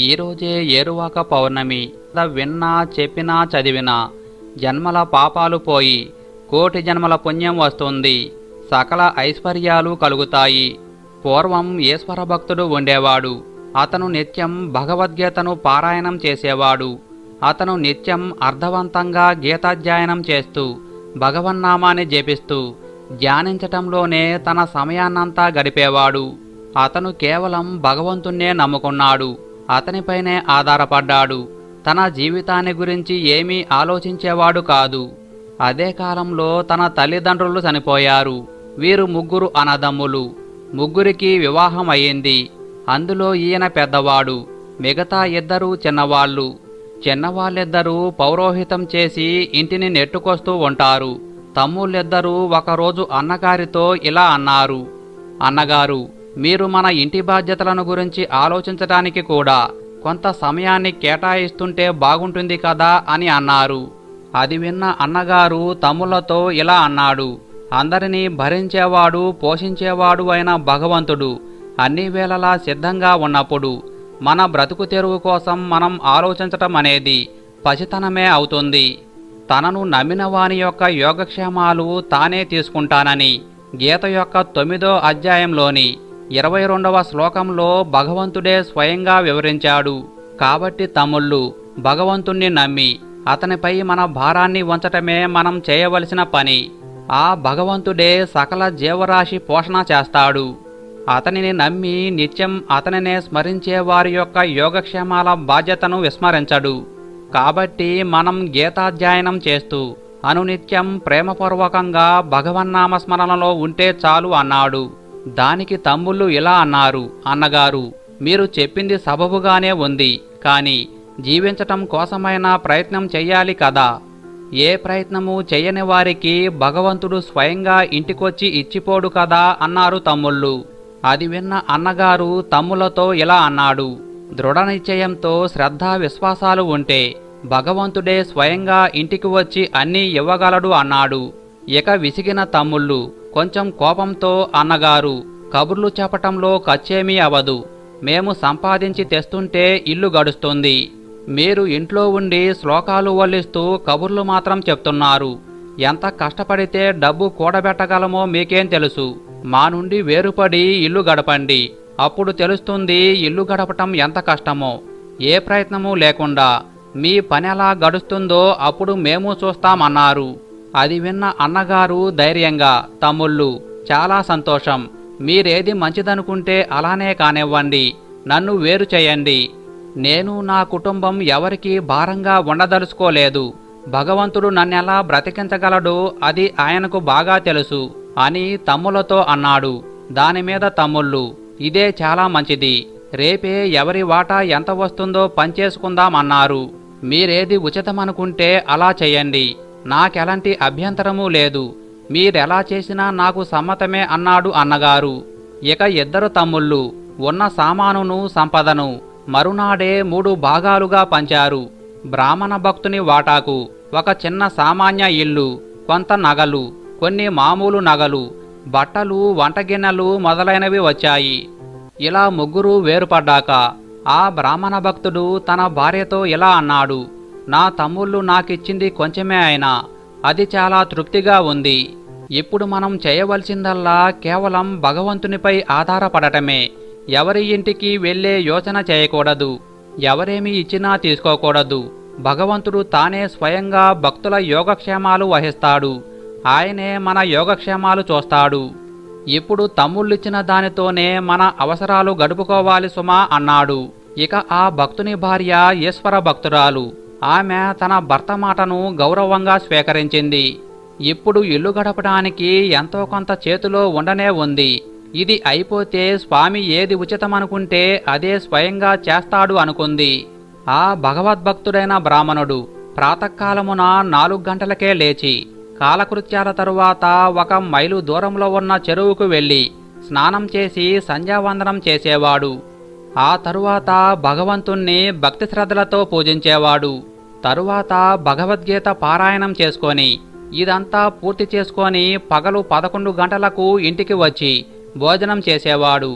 ఈరోజే ఏరువాక పౌర్ణమి కథ విన్నా చెప్పినా చదివినా జన్మల పాపాలు పోయి కోటి జన్మల పుణ్యం వస్తుంది సకల ఐశ్వర్యాలు కలుగుతాయి పూర్వం ఈశ్వర భక్తుడు ఉండేవాడు అతను నిత్యం భగవద్గీతను పారాయణం చేసేవాడు అతను నిత్యం అర్థవంతంగా గీతాధ్యయనం చేస్తూ భగవన్నామాన్ని జపిస్తూ ధ్యానించటంలోనే తన సమయాన్నంతా గడిపేవాడు అతను కేవలం భగవంతుణ్ణే నమ్ముకున్నాడు అతనిపైనే ఆధారపడ్డాడు తన జీవితాన్ని గురించి ఏమీ ఆలోచించేవాడు కాదు అదే కాలంలో తన తల్లిదండ్రులు చనిపోయారు వీరు ముగ్గురు అన్నదమ్ములు ముగ్గురికి వివాహం అయ్యింది అందులో ఈయన పెద్దవాడు మిగతా ఇద్దరు చిన్నవాళ్ళు చిన్నవాళ్ళిద్దరూ పౌరోహితం చేసి ఇంటిని నెట్టుకొస్తూ ఉంటారు తమ్ముళ్ళిద్దరూ ఒకరోజు అన్నగారితో ఇలా అన్నారు అన్నగారు మీరు మన ఇంటి బాధ్యతలను గురించి ఆలోచించడానికి కూడా కొంత సమయాన్ని కేటాయిస్తుంటే బాగుంటుంది కదా అని అన్నారు అది విన్న అన్నగారు తమ్ములతో ఇలా అన్నాడు అందరినీ భరించేవాడు పోషించేవాడు అయిన భగవంతుడు అన్ని వేళలా సిద్ధంగా ఉన్నప్పుడు మన బ్రతుకు తెరువు కోసం మనం ఆలోచించటం అనేది పసితనమే అవుతుంది తనను నమ్మిన వాని యొక్క యోగక్షేమాలు తానే తీసుకుంటానని గీత యొక్క తొమ్మిదో అధ్యాయంలోని ఇరవై రెండవ శ్లోకంలో భగవంతుడే స్వయంగా వివరించాడు కాబట్టి తమ్ముళ్ళు భగవంతుణ్ణి నమ్మి అతనిపై మన భారాన్ని ఉంచటమే మనం చేయవలసిన పని ఆ భగవంతుడే సకల జీవరాశి పోషణ చేస్తాడు అతనిని నమ్మి నిత్యం అతనినే స్మరించే వారి యొక్క యోగక్షేమాల బాధ్యతను విస్మరించడు కాబట్టి మనం గీతాధ్యయనం చేస్తూ అనునిత్యం ప్రేమపూర్వకంగా భగవన్నామ స్మరణలో ఉంటే చాలు అన్నాడు దానికి తమ్ముళ్ళు ఇలా అన్నారు అన్నగారు మీరు చెప్పింది సబబుగానే ఉంది కానీ జీవించటం కోసమైనా ప్రయత్నం చెయ్యాలి కదా ఏ ప్రయత్నము చెయ్యని వారికి భగవంతుడు స్వయంగా ఇంటికొచ్చి ఇచ్చిపోడు కదా అన్నారు తమ్ముళ్ళు అది విన్న అన్నగారు తమ్ములతో ఇలా అన్నాడు దృఢ నిశ్చయంతో శ్రద్ధ విశ్వాసాలు ఉంటే భగవంతుడే స్వయంగా ఇంటికి వచ్చి అన్నీ ఇవ్వగలడు అన్నాడు ఇక విసిగిన తమ్ముళ్ళు కొంచెం కోపంతో అన్నగారు కబుర్లు చెప్పటంలో ఖర్చేమీ అవదు మేము సంపాదించి తెస్తుంటే ఇల్లు గడుస్తుంది మీరు ఇంట్లో ఉండి శ్లోకాలు వల్లిస్తూ కబుర్లు మాత్రం చెప్తున్నారు ఎంత కష్టపడితే డబ్బు కూడబెట్టగలమో మీకేం తెలుసు మా నుండి వేరుపడి ఇల్లు గడపండి అప్పుడు తెలుస్తుంది ఇల్లు గడపటం ఎంత కష్టమో ఏ ప్రయత్నమూ లేకుండా మీ పని ఎలా గడుస్తుందో అప్పుడు మేము చూస్తామన్నారు అది విన్న అన్నగారు ధైర్యంగా తమ్ముళ్ళు చాలా సంతోషం మీరేది మంచిదనుకుంటే అలానే కానివ్వండి నన్ను వేరు చేయండి నేను నా కుటుంబం ఎవరికీ భారంగా ఉండదలుచుకోలేదు భగవంతుడు నన్నెలా బ్రతికించగలడో అది ఆయనకు బాగా తెలుసు అని తమ్ములతో అన్నాడు దానిమీద తమ్ముళ్ళు ఇదే చాలా మంచిది రేపే ఎవరి వాటా ఎంత వస్తుందో పంచేసుకుందామన్నారు మీరేది ఉచితమనుకుంటే అలా చెయ్యండి నాకెలాంటి అభ్యంతరమూ లేదు మీరెలా చేసినా నాకు సమ్మతమే అన్నాడు అన్నగారు ఇక ఇద్దరు తమ్ముళ్ళు ఉన్న సామానును సంపదను మరునాడే మూడు భాగాలుగా పంచారు బ్రాహ్మణ భక్తుని వాటాకు ఒక చిన్న సామాన్య ఇల్లు కొంత నగలు కొన్ని మామూలు నగలు బట్టలు వంటగిన్నెలు మొదలైనవి వచ్చాయి ఇలా ముగ్గురు వేరుపడ్డాక ఆ బ్రాహ్మణ భక్తుడు తన భార్యతో ఇలా అన్నాడు నా తమ్ముళ్ళు నాకిచ్చింది కొంచెమే అయినా అది చాలా తృప్తిగా ఉంది ఇప్పుడు మనం చేయవలసిందల్లా కేవలం భగవంతునిపై ఆధారపడటమే ఎవరి ఇంటికి వెళ్ళే యోచన చేయకూడదు ఎవరేమి ఇచ్చినా తీసుకోకూడదు భగవంతుడు తానే స్వయంగా భక్తుల యోగక్షేమాలు వహిస్తాడు ఆయనే మన యోగక్షేమాలు చూస్తాడు ఇప్పుడు తమ్ముళ్ళిచ్చిన దానితోనే మన అవసరాలు గడుపుకోవాలి సుమా అన్నాడు ఇక ఆ భక్తుని భార్య ఈశ్వర భక్తురాలు ఆమె తన భర్త మాటను గౌరవంగా స్వీకరించింది ఇప్పుడు ఇల్లు గడపడానికి ఎంతో కొంత చేతిలో ఉండనే ఉంది ఇది అయిపోతే స్వామి ఏది ఉచితమనుకుంటే అదే స్వయంగా చేస్తాడు అనుకుంది ఆ భగవద్భక్తుడైన బ్రాహ్మణుడు ప్రాతకాలమున నాలుగు గంటలకే లేచి కాలకృత్యాల తరువాత ఒక మైలు దూరంలో ఉన్న చెరువుకు వెళ్ళి స్నానం చేసి సంధ్యావందనం చేసేవాడు ఆ తరువాత భగవంతుణ్ణి భక్తి శ్రద్ధలతో పూజించేవాడు తరువాత భగవద్గీత పారాయణం చేసుకొని ఇదంతా పూర్తి చేసుకొని పగలు పదకొండు గంటలకు ఇంటికి వచ్చి భోజనం చేసేవాడు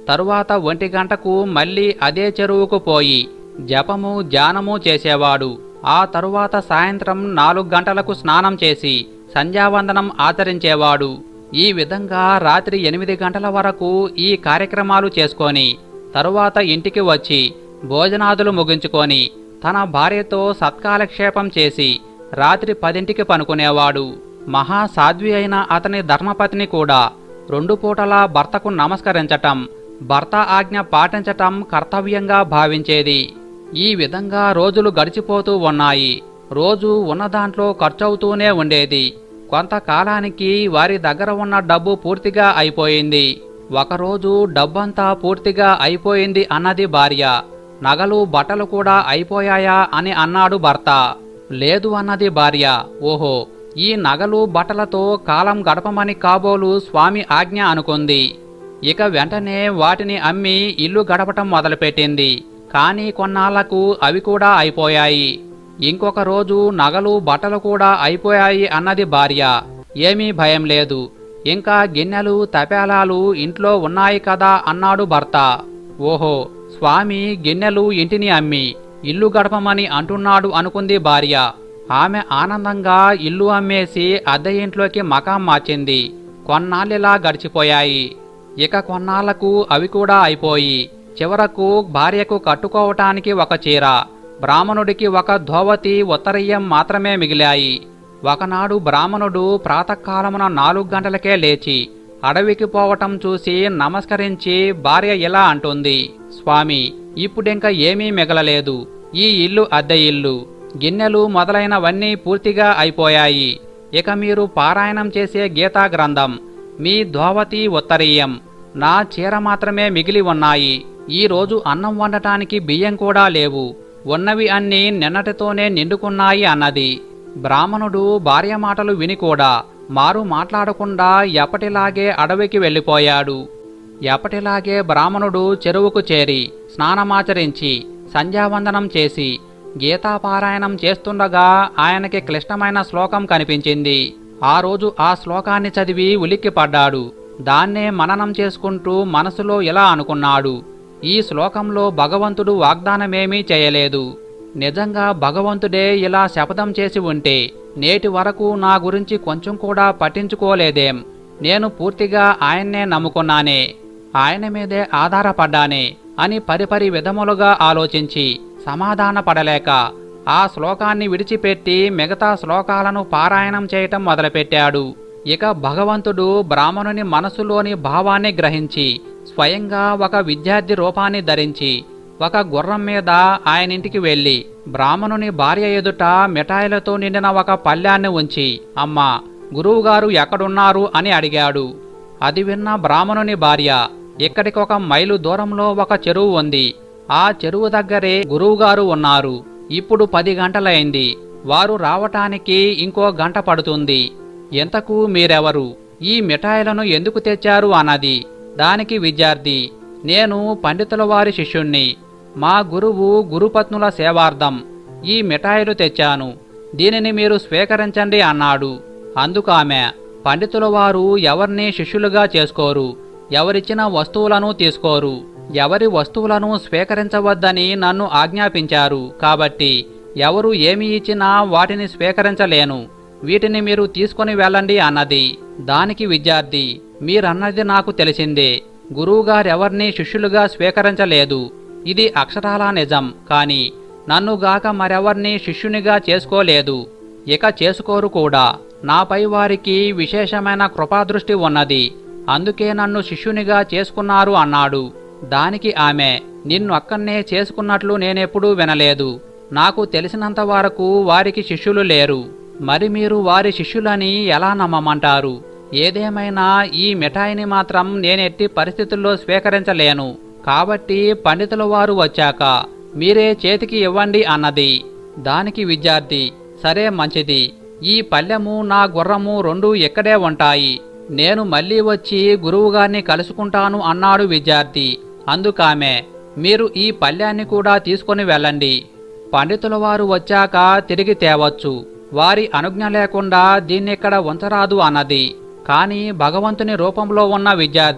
తరువాత ఒంటి గంటకు మళ్ళీ అదే చెరువుకు పోయి జపము ధ్యానము చేసేవాడు ఆ తరువాత సాయంత్రం నాలుగు గంటలకు స్నానం చేసి సంధ్యావందనం ఆచరించేవాడు ఈ విధంగా రాత్రి ఎనిమిది గంటల వరకు ఈ కార్యక్రమాలు చేసుకొని తరువాత ఇంటికి వచ్చి భోజనాదులు ముగించుకొని తన భార్యతో సత్కాలక్షేపం చేసి రాత్రి పదింటికి పనుకునేవాడు మహాసాధ్వి అయిన అతని ధర్మపత్ని కూడా రెండు పూటలా భర్తకు నమస్కరించటం భర్త ఆజ్ఞ పాటించటం కర్తవ్యంగా భావించేది ఈ విధంగా రోజులు గడిచిపోతూ ఉన్నాయి రోజు ఉన్న దాంట్లో ఖర్చవుతూనే ఉండేది కొంతకాలానికి వారి దగ్గర ఉన్న డబ్బు పూర్తిగా అయిపోయింది ఒకరోజు డబ్బంతా పూర్తిగా అయిపోయింది అన్నది భార్య నగలు బట్టలు కూడా అయిపోయాయా అని అన్నాడు భర్త లేదు అన్నది భార్య ఓహో ఈ నగలు బట్టలతో కాలం గడపమని కాబోలు స్వామి ఆజ్ఞ అనుకుంది ఇక వెంటనే వాటిని అమ్మి ఇల్లు గడపటం మొదలుపెట్టింది కానీ కొన్నాళ్లకు అవి కూడా అయిపోయాయి ఇంకొక రోజు నగలు బట్టలు కూడా అయిపోయాయి అన్నది భార్య ఏమీ భయం లేదు ఇంకా గిన్నెలు తపేలాలు ఇంట్లో ఉన్నాయి కదా అన్నాడు భర్త ఓహో స్వామి గిన్నెలు ఇంటిని అమ్మి ఇల్లు గడపమని అంటున్నాడు అనుకుంది భార్య ఆమె ఆనందంగా ఇల్లు అమ్మేసి అద్దె ఇంట్లోకి మకాం మార్చింది కొన్నాళ్ళిలా గడిచిపోయాయి ఇక కొన్నాళ్లకు అవి కూడా అయిపోయి చివరకు భార్యకు కట్టుకోవటానికి ఒక చీర బ్రాహ్మణుడికి ఒక ధోవతి ఉత్తరీయం మాత్రమే మిగిలాయి ఒకనాడు బ్రాహ్మణుడు ప్రాతకాలమున నాలుగు గంటలకే లేచి అడవికి పోవటం చూసి నమస్కరించి భార్య ఇలా అంటుంది స్వామి ఇప్పుడింక ఏమీ మిగలలేదు ఈ ఇల్లు అద్దె ఇల్లు గిన్నెలు మొదలైనవన్నీ పూర్తిగా అయిపోయాయి ఇక మీరు పారాయణం చేసే గీతా గ్రంథం మీ ధోవతి ఉత్తరీయం నా చీర మాత్రమే మిగిలి ఉన్నాయి ఈ రోజు అన్నం వండటానికి బియ్యం కూడా లేవు ఉన్నవి అన్నీ నిన్నటితోనే నిండుకున్నాయి అన్నది బ్రాహ్మణుడు భార్య మాటలు విని కూడా మారు మాట్లాడకుండా ఎప్పటిలాగే అడవికి వెళ్ళిపోయాడు ఎప్పటిలాగే బ్రాహ్మణుడు చెరువుకు చేరి స్నానమాచరించి సంధ్యావందనం చేసి గీతాపారాయణం చేస్తుండగా ఆయనకి క్లిష్టమైన శ్లోకం కనిపించింది ఆ రోజు ఆ శ్లోకాన్ని చదివి ఉలిక్కిపడ్డాడు దాన్నే మననం చేసుకుంటూ మనసులో ఇలా అనుకున్నాడు ఈ శ్లోకంలో భగవంతుడు వాగ్దానమేమీ చేయలేదు నిజంగా భగవంతుడే ఇలా శపథం చేసి ఉంటే నేటి వరకు నా గురించి కొంచెం కూడా పట్టించుకోలేదేం నేను పూర్తిగా ఆయన్నే నమ్ముకున్నానే ఆయన మీదే ఆధారపడ్డానే అని పరిపరి విధములుగా ఆలోచించి సమాధాన పడలేక ఆ శ్లోకాన్ని విడిచిపెట్టి మిగతా శ్లోకాలను పారాయణం చేయటం మొదలుపెట్టాడు ఇక భగవంతుడు బ్రాహ్మణుని మనసులోని భావాన్ని గ్రహించి స్వయంగా ఒక విద్యార్థి రూపాన్ని ధరించి ఒక గుర్రం మీద ఆయనింటికి వెళ్లి బ్రాహ్మణుని భార్య ఎదుట మిఠాయిలతో నిండిన ఒక పళ్ళ్యాన్ని ఉంచి అమ్మా గురువుగారు ఎక్కడున్నారు అని అడిగాడు అది విన్న బ్రాహ్మణుని భార్య ఇక్కడికొక మైలు దూరంలో ఒక చెరువు ఉంది ఆ చెరువు దగ్గరే గురువుగారు ఉన్నారు ఇప్పుడు పది గంటలైంది వారు రావటానికి ఇంకో గంట పడుతుంది ఎంతకు మీరెవరు ఈ మిఠాయిలను ఎందుకు తెచ్చారు అన్నది దానికి విద్యార్థి నేను పండితుల వారి శిష్యుణ్ణి మా గురువు గురుపత్నుల సేవార్థం ఈ మిఠాయిలు తెచ్చాను దీనిని మీరు స్వీకరించండి అన్నాడు అందుకామె పండితుల వారు ఎవరిని శిష్యులుగా చేసుకోరు ఎవరిచ్చిన వస్తువులను తీసుకోరు ఎవరి వస్తువులను స్వీకరించవద్దని నన్ను ఆజ్ఞాపించారు కాబట్టి ఎవరు ఏమి ఇచ్చినా వాటిని స్వీకరించలేను వీటిని మీరు తీసుకొని వెళ్ళండి అన్నది దానికి విద్యార్థి మీరన్నది నాకు తెలిసిందే గురువుగారెవర్ని శిష్యులుగా స్వీకరించలేదు ఇది అక్షరాలా నిజం కాని నన్నుగాక మరెవర్ని శిష్యునిగా చేసుకోలేదు ఇక చేసుకోరు కూడా నాపై వారికి విశేషమైన కృపాదృష్టి ఉన్నది అందుకే నన్ను శిష్యునిగా చేసుకున్నారు అన్నాడు దానికి ఆమె నిన్నొక్కన్నే చేసుకున్నట్లు నేనెప్పుడూ వినలేదు నాకు తెలిసినంత వరకు వారికి శిష్యులు లేరు మరి మీరు వారి శిష్యులని ఎలా నమ్మమంటారు ఏదేమైనా ఈ మిఠాయిని మాత్రం నేనెట్టి పరిస్థితుల్లో స్వీకరించలేను కాబట్టి పండితుల వారు వచ్చాక మీరే చేతికి ఇవ్వండి అన్నది దానికి విద్యార్థి సరే మంచిది ఈ పల్లెము నా గుర్రము రెండూ ఇక్కడే ఉంటాయి నేను మళ్ళీ వచ్చి గురువుగారిని కలుసుకుంటాను అన్నాడు విద్యార్థి అందుకామె మీరు ఈ పళ్ళ్యాన్ని కూడా తీసుకొని వెళ్ళండి పండితుల వారు వచ్చాక తిరిగి తేవచ్చు వారి అనుజ్ఞ లేకుండా దీన్నిక్కడ ఉంచరాదు అన్నది కాని భగవంతుని రూపంలో ఉన్న విద్యార్థి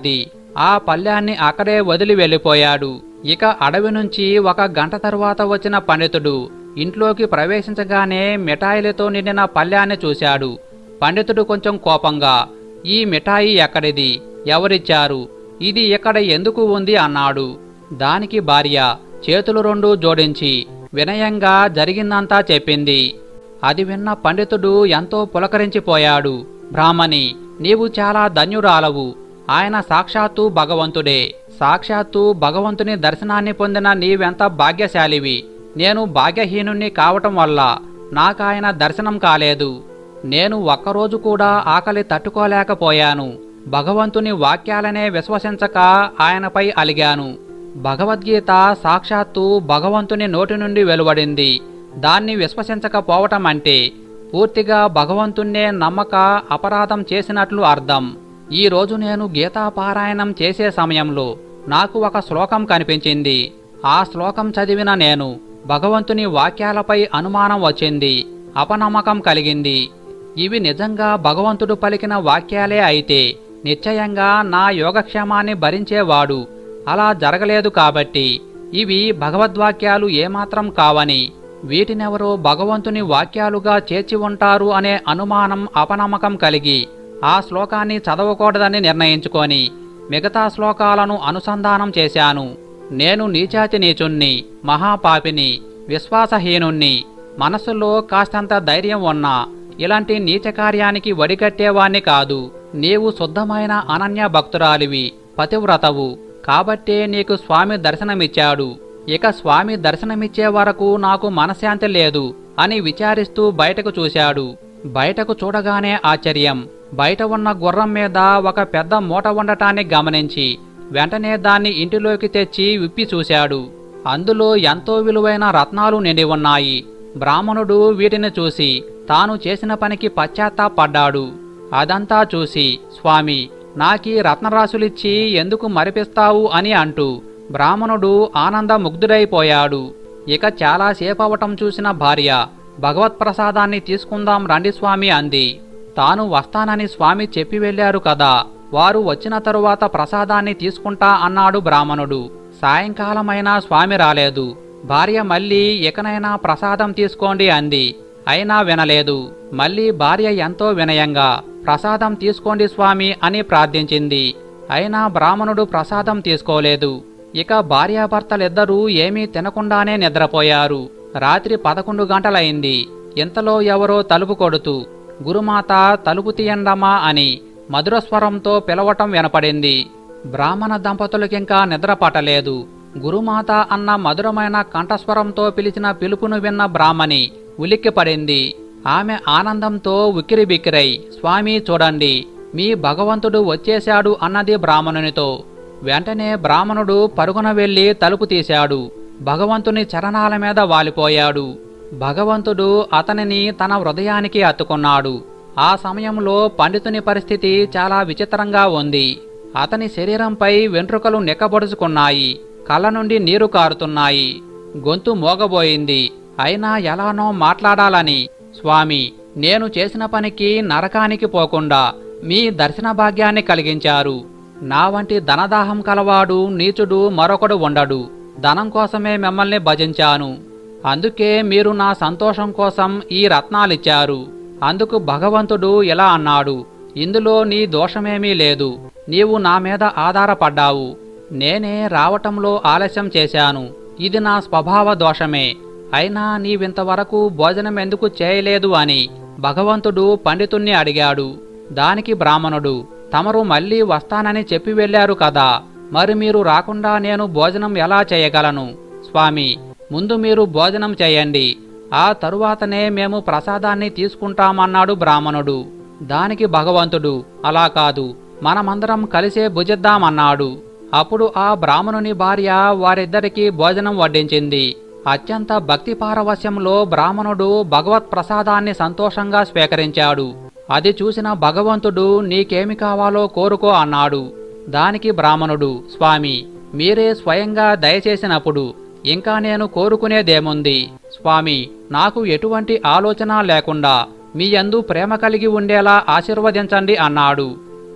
ఆ పళ్ళ్యాన్ని అక్కడే వదిలి వెళ్ళిపోయాడు ఇక అడవి నుంచి ఒక గంట తరువాత వచ్చిన పండితుడు ఇంట్లోకి ప్రవేశించగానే మిఠాయిలతో నిండిన పళ్ళ్యాన్ని చూశాడు పండితుడు కొంచెం కోపంగా ఈ మిఠాయి ఎక్కడిది ఎవరిచ్చారు ఇది ఇక్కడ ఎందుకు ఉంది అన్నాడు దానికి భార్య చేతులు రెండు జోడించి వినయంగా జరిగిందంతా చెప్పింది అది విన్న పండితుడు ఎంతో పులకరించిపోయాడు బ్రాహ్మణి నీవు చాలా ధన్యురాలవు ఆయన సాక్షాత్తు భగవంతుడే సాక్షాత్తు భగవంతుని దర్శనాన్ని పొందిన నీవెంత భాగ్యశాలివి నేను భాగ్యహీనుణ్ణి కావటం వల్ల నాకాయన దర్శనం కాలేదు నేను ఒక్కరోజు కూడా ఆకలి తట్టుకోలేకపోయాను భగవంతుని వాక్యాలనే విశ్వసించక ఆయనపై అలిగాను భగవద్గీత సాక్షాత్తు భగవంతుని నోటి నుండి వెలువడింది దాన్ని విశ్వసించకపోవటం అంటే పూర్తిగా భగవంతుణ్ణే నమ్మక అపరాధం చేసినట్లు అర్థం ఈ రోజు నేను గీతాపారాయణం చేసే సమయంలో నాకు ఒక శ్లోకం కనిపించింది ఆ శ్లోకం చదివిన నేను భగవంతుని వాక్యాలపై అనుమానం వచ్చింది అపనమ్మకం కలిగింది ఇవి నిజంగా భగవంతుడు పలికిన వాక్యాలే అయితే నిశ్చయంగా నా యోగక్షేమాన్ని భరించేవాడు అలా జరగలేదు కాబట్టి ఇవి భగవద్వాక్యాలు ఏమాత్రం కావని వీటినెవరో భగవంతుని వాక్యాలుగా చేర్చి ఉంటారు అనే అనుమానం అపనమ్మకం కలిగి ఆ శ్లోకాన్ని చదవకూడదని నిర్ణయించుకొని మిగతా శ్లోకాలను అనుసంధానం చేశాను నేను నీచాతి నీచుణ్ణి మహాపాపిని విశ్వాసహీనుణ్ణి మనసులో కాస్తంత ధైర్యం ఉన్నా ఇలాంటి నీచ కార్యానికి వడిగట్టేవాణ్ణి కాదు నీవు శుద్ధమైన అనన్య భక్తురాలివి పతివ్రతవు కాబట్టే నీకు స్వామి దర్శనమిచ్చాడు ఇక స్వామి దర్శనమిచ్చే వరకు నాకు మనశ్శాంతి లేదు అని విచారిస్తూ బయటకు చూశాడు బయటకు చూడగానే ఆశ్చర్యం బయట ఉన్న గుర్రం మీద ఒక పెద్ద మూట ఉండటాన్ని గమనించి వెంటనే దాన్ని ఇంటిలోకి తెచ్చి విప్పి చూశాడు అందులో ఎంతో విలువైన రత్నాలు నిండి ఉన్నాయి బ్రాహ్మణుడు వీటిని చూసి తాను చేసిన పనికి పశ్చాత్తాపడ్డాడు అదంతా చూసి స్వామి నాకీ రత్నరాశులిచ్చి ఎందుకు మరిపిస్తావు అని అంటూ బ్రాహ్మణుడు ఆనంద ముగ్ధుడైపోయాడు ఇక చాలా సేపవటం చూసిన భార్య భగవత్ప్రసాదాన్ని తీసుకుందాం రండి స్వామి అంది తాను వస్తానని స్వామి చెప్పి వెళ్ళారు కదా వారు వచ్చిన తరువాత ప్రసాదాన్ని తీసుకుంటా అన్నాడు బ్రాహ్మణుడు సాయంకాలమైనా స్వామి రాలేదు భార్య మళ్ళీ ఇకనైనా ప్రసాదం తీసుకోండి అంది అయినా వినలేదు మళ్ళీ భార్య ఎంతో వినయంగా ప్రసాదం తీసుకోండి స్వామి అని ప్రార్థించింది అయినా బ్రాహ్మణుడు ప్రసాదం తీసుకోలేదు ఇక భార్యాభర్తలిద్దరూ ఏమీ తినకుండానే నిద్రపోయారు రాత్రి పదకొండు గంటలైంది ఇంతలో ఎవరో తలుపు కొడుతూ గురుమాత తలుపు తీయండమా అని మధురస్వరంతో పిలవటం వినపడింది బ్రాహ్మణ దంపతులకింకా నిద్ర పట్టలేదు గురుమాత అన్న మధురమైన కంఠస్వరంతో పిలిచిన పిలుపును విన్న బ్రాహ్మణి ఉలిక్కిపడింది ఆమె ఆనందంతో ఉక్కిరిబిక్కిరై స్వామి చూడండి మీ భగవంతుడు వచ్చేశాడు అన్నది బ్రాహ్మణునితో వెంటనే బ్రాహ్మణుడు పరుగున వెళ్లి తలుపు తీశాడు భగవంతుని చరణాల మీద వాలిపోయాడు భగవంతుడు అతనిని తన హృదయానికి అత్తుకున్నాడు ఆ సమయంలో పండితుని పరిస్థితి చాలా విచిత్రంగా ఉంది అతని శరీరంపై వెంట్రుకలు నిక్కబొడుచుకున్నాయి కళ్ళ నుండి నీరు కారుతున్నాయి గొంతు మోగబోయింది అయినా ఎలానో మాట్లాడాలని స్వామి నేను చేసిన పనికి నరకానికి పోకుండా మీ దర్శన భాగ్యాన్ని కలిగించారు నా వంటి ధనదాహం కలవాడు నీచుడు మరొకడు ఉండడు ధనం కోసమే మిమ్మల్ని భజించాను అందుకే మీరు నా సంతోషం కోసం ఈ రత్నాలిచ్చారు అందుకు భగవంతుడు ఇలా అన్నాడు ఇందులో నీ దోషమేమీ లేదు నీవు నా మీద ఆధారపడ్డావు నేనే రావటంలో ఆలస్యం చేశాను ఇది నా స్వభావ దోషమే అయినా నీవింతవరకు భోజనం ఎందుకు చేయలేదు అని భగవంతుడు పండితుణ్ణి అడిగాడు దానికి బ్రాహ్మణుడు తమరు మళ్ళీ వస్తానని చెప్పి వెళ్ళారు కదా మరి మీరు రాకుండా నేను భోజనం ఎలా చేయగలను స్వామి ముందు మీరు భోజనం చేయండి ఆ తరువాతనే మేము ప్రసాదాన్ని తీసుకుంటామన్నాడు బ్రాహ్మణుడు దానికి భగవంతుడు అలా కాదు మనమందరం కలిసే భుజిద్దామన్నాడు అప్పుడు ఆ బ్రాహ్మణుని భార్య వారిద్దరికీ భోజనం వడ్డించింది అత్యంత భక్తి పారవశ్యంలో బ్రాహ్మణుడు భగవత్ ప్రసాదాన్ని సంతోషంగా స్వీకరించాడు అది చూసిన భగవంతుడు నీకేమి కావాలో కోరుకో అన్నాడు దానికి బ్రాహ్మణుడు స్వామి మీరే స్వయంగా దయచేసినప్పుడు ఇంకా నేను కోరుకునేదేముంది స్వామి నాకు ఎటువంటి ఆలోచన లేకుండా మీ యందు ప్రేమ కలిగి ఉండేలా ఆశీర్వదించండి అన్నాడు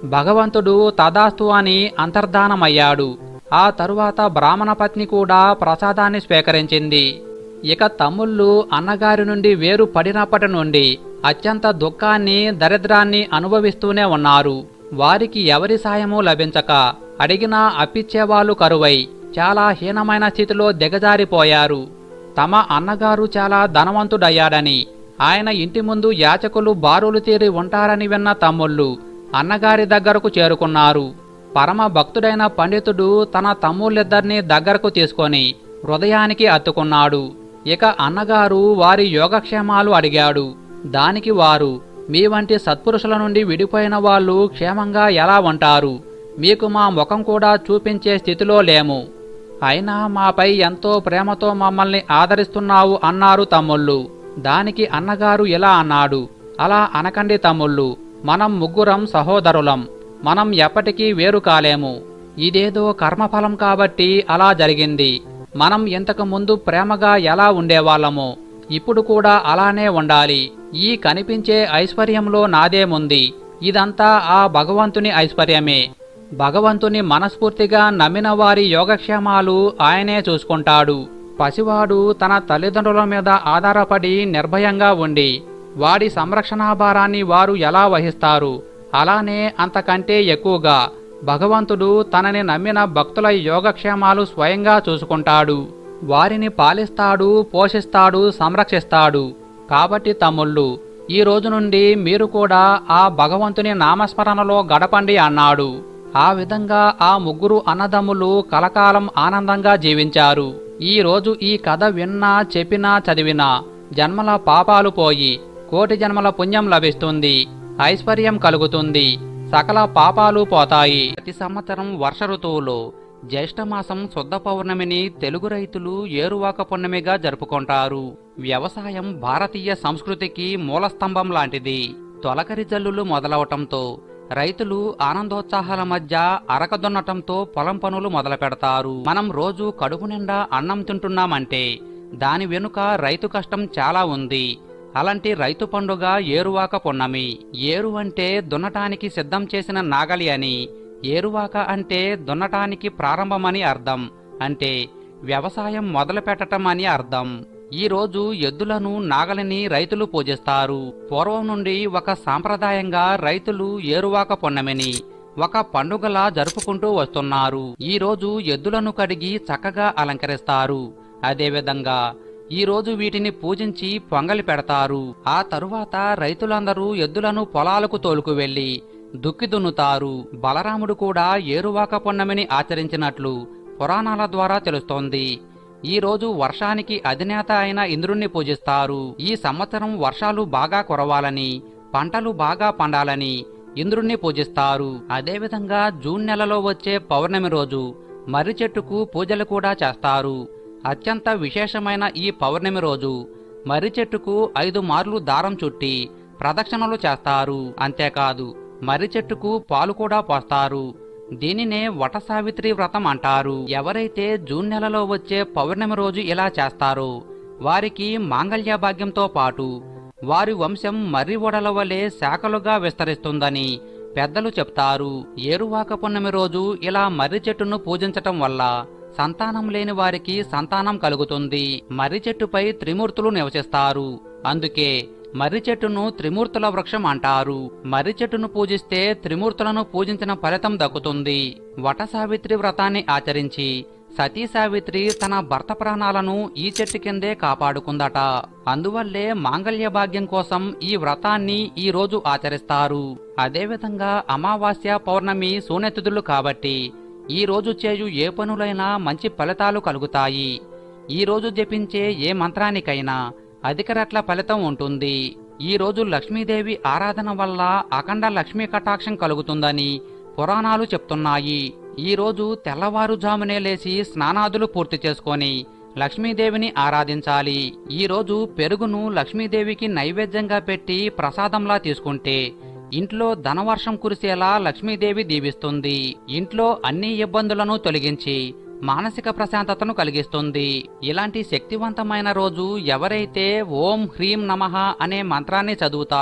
భగవంతుడు తదాస్తు అని అంతర్ధానమయ్యాడు ఆ తరువాత బ్రాహ్మణ పత్ని కూడా ప్రసాదాన్ని స్వీకరించింది ఇక తమ్ముళ్ళు అన్నగారి నుండి వేరు పడినప్పటి నుండి అత్యంత దుఃఖాన్ని దరిద్రాన్ని అనుభవిస్తూనే ఉన్నారు వారికి ఎవరి సాయము లభించక అడిగినా అప్పిచ్చేవాళ్ళు కరువై చాలా హీనమైన స్థితిలో దిగజారిపోయారు తమ అన్నగారు చాలా ధనవంతుడయ్యాడని ఆయన ఇంటి ముందు యాచకులు బారులు తీరి ఉంటారని విన్న తమ్ముళ్ళు అన్నగారి దగ్గరకు చేరుకున్నారు పరమ భక్తుడైన పండితుడు తన తమ్ముళ్ళిద్దరినీ దగ్గరకు తీసుకొని హృదయానికి అత్తుకున్నాడు ఇక అన్నగారు వారి యోగక్షేమాలు అడిగాడు దానికి వారు మీ వంటి సత్పురుషుల నుండి విడిపోయిన వాళ్ళు క్షేమంగా ఎలా ఉంటారు మీకు మా ముఖం కూడా చూపించే స్థితిలో లేము అయినా మాపై ఎంతో ప్రేమతో మమ్మల్ని ఆదరిస్తున్నావు అన్నారు తమ్ముళ్ళు దానికి అన్నగారు ఇలా అన్నాడు అలా అనకండి తమ్ముళ్ళు మనం ముగ్గురం సహోదరులం మనం ఎప్పటికీ వేరు కాలేము ఇదేదో కర్మఫలం కాబట్టి అలా జరిగింది మనం ఇంతకు ముందు ప్రేమగా ఎలా ఉండేవాళ్ళమో ఇప్పుడు కూడా అలానే ఉండాలి ఈ కనిపించే ఐశ్వర్యంలో నాదేముంది ఇదంతా ఆ భగవంతుని ఐశ్వర్యమే భగవంతుని మనస్ఫూర్తిగా నమ్మిన వారి యోగక్షేమాలు ఆయనే చూసుకుంటాడు పసివాడు తన తల్లిదండ్రుల మీద ఆధారపడి నిర్భయంగా ఉండి వాడి సంరక్షణాభారాన్ని వారు ఎలా వహిస్తారు అలానే అంతకంటే ఎక్కువగా భగవంతుడు తనని నమ్మిన భక్తుల యోగక్షేమాలు స్వయంగా చూసుకుంటాడు వారిని పాలిస్తాడు పోషిస్తాడు సంరక్షిస్తాడు కాబట్టి తమ్ముళ్ళు ఈ రోజు నుండి మీరు కూడా ఆ భగవంతుని నామస్మరణలో గడపండి అన్నాడు ఆ విధంగా ఆ ముగ్గురు అన్నదమ్ములు కలకాలం ఆనందంగా జీవించారు ఈ రోజు ఈ కథ విన్నా చెప్పినా చదివినా జన్మల పాపాలు పోయి కోటి జన్మల పుణ్యం లభిస్తుంది ఐశ్వర్యం కలుగుతుంది సకల పాపాలు పోతాయి ప్రతి సంవత్సరం వర్ష ఋతువులో జ్యేష్ఠమాసం శుద్ధ పౌర్ణమిని తెలుగు రైతులు ఏరువాక పున్నమిగా జరుపుకుంటారు వ్యవసాయం భారతీయ సంస్కృతికి మూలస్తంభం లాంటిది తొలకరి జల్లులు మొదలవటంతో రైతులు ఆనందోత్సాహాల మధ్య అరక దున్నటంతో పొలం పనులు మొదలు పెడతారు మనం రోజు కడుపు నిండా అన్నం తింటున్నామంటే దాని వెనుక రైతు కష్టం చాలా ఉంది అలాంటి రైతు పండుగ ఏరువాక పున్నమి ఏరు అంటే దున్నటానికి సిద్ధం చేసిన నాగలి అని ఏరువాక అంటే దున్నటానికి ప్రారంభమని అర్థం అంటే వ్యవసాయం మొదలు పెట్టటం అని అర్థం ఈ రోజు ఎద్దులను నాగలిని రైతులు పూజిస్తారు పూర్వం నుండి ఒక సాంప్రదాయంగా రైతులు ఏరువాక పున్నమిని ఒక పండుగలా జరుపుకుంటూ వస్తున్నారు ఈ రోజు ఎద్దులను కడిగి చక్కగా అలంకరిస్తారు అదేవిధంగా ఈ రోజు వీటిని పూజించి పొంగలి పెడతారు ఆ తరువాత రైతులందరూ ఎద్దులను పొలాలకు తోలుకు వెళ్లి దుక్కి దున్నుతారు బలరాముడు కూడా ఏరువాక పున్నమిని ఆచరించినట్లు పురాణాల ద్వారా తెలుస్తోంది ఈ రోజు వర్షానికి అధినేత అయిన ఇంద్రుణ్ణి పూజిస్తారు ఈ సంవత్సరం వర్షాలు బాగా కురవాలని పంటలు బాగా పండాలని ఇంద్రుణ్ణి పూజిస్తారు అదేవిధంగా జూన్ నెలలో వచ్చే పౌర్ణమి రోజు మర్రి చెట్టుకు పూజలు కూడా చేస్తారు అత్యంత విశేషమైన ఈ పౌర్ణమి రోజు మర్రి చెట్టుకు ఐదు మార్లు దారం చుట్టి ప్రదక్షిణలు చేస్తారు అంతేకాదు మర్రి చెట్టుకు పాలు కూడా పోస్తారు దీనినే వట సావిత్రి వ్రతం అంటారు ఎవరైతే జూన్ నెలలో వచ్చే పౌర్ణమి రోజు ఇలా చేస్తారో వారికి మాంగళ్య భాగ్యంతో పాటు వారి వంశం మర్రి ఓడల వలె శాఖలుగా విస్తరిస్తుందని పెద్దలు చెప్తారు ఏరువాక పున్నమి రోజు ఇలా మర్రి చెట్టును పూజించటం వల్ల సంతానం లేని వారికి సంతానం కలుగుతుంది మర్రి చెట్టుపై త్రిమూర్తులు నివసిస్తారు అందుకే మర్రి చెట్టును త్రిమూర్తుల వృక్షం అంటారు మర్రి చెట్టును పూజిస్తే త్రిమూర్తులను పూజించిన ఫలితం దక్కుతుంది వట సావిత్రి వ్రతాన్ని ఆచరించి సతీ సావిత్రి తన భర్త ప్రాణాలను ఈ చెట్టు కిందే కాపాడుకుందట అందువల్లే మాంగళ్య భాగ్యం కోసం ఈ వ్రతాన్ని ఈ రోజు ఆచరిస్తారు అదేవిధంగా అమావాస్య పౌర్ణమి శూన్యతిథులు కాబట్టి ఈ రోజు చేయు ఏ పనులైనా మంచి ఫలితాలు కలుగుతాయి ఈ రోజు జపించే ఏ మంత్రానికైనా అధిక రెట్ల ఫలితం ఉంటుంది ఈ రోజు లక్ష్మీదేవి ఆరాధన వల్ల అఖండ లక్ష్మీ కటాక్షం కలుగుతుందని పురాణాలు చెప్తున్నాయి ఈ రోజు తెల్లవారుజామునే లేచి స్నానాదులు పూర్తి చేసుకొని లక్ష్మీదేవిని ఆరాధించాలి ఈ రోజు పెరుగును లక్ష్మీదేవికి నైవేద్యంగా పెట్టి ప్రసాదంలా తీసుకుంటే ఇంట్లో ధనవర్షం కురిసేలా లక్ష్మీదేవి దీవిస్తుంది ఇంట్లో అన్ని ఇబ్బందులను తొలగించి మానసిక ప్రశాంతతను కలిగిస్తుంది ఇలాంటి శక్తివంతమైన రోజు ఎవరైతే ఓం హ్రీం నమః అనే మంత్రాన్ని చదువుతారో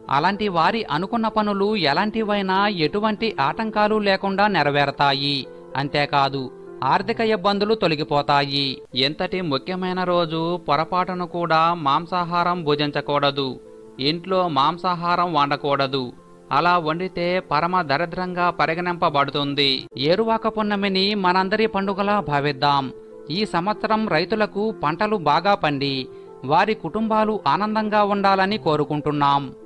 అలాంటి వారి అనుకున్న పనులు ఎలాంటివైనా ఎటువంటి ఆటంకాలు లేకుండా నెరవేరతాయి అంతేకాదు ఆర్థిక ఇబ్బందులు తొలగిపోతాయి ఎంతటి ముఖ్యమైన రోజు పొరపాటును కూడా మాంసాహారం భుజించకూడదు ఇంట్లో మాంసాహారం వండకూడదు అలా వండితే పరమ దరిద్రంగా పరిగణింపబడుతుంది ఏరువాక పున్నమిని మనందరి పండుగలా భావిద్దాం ఈ సంవత్సరం రైతులకు పంటలు బాగా పండి వారి కుటుంబాలు ఆనందంగా ఉండాలని కోరుకుంటున్నాం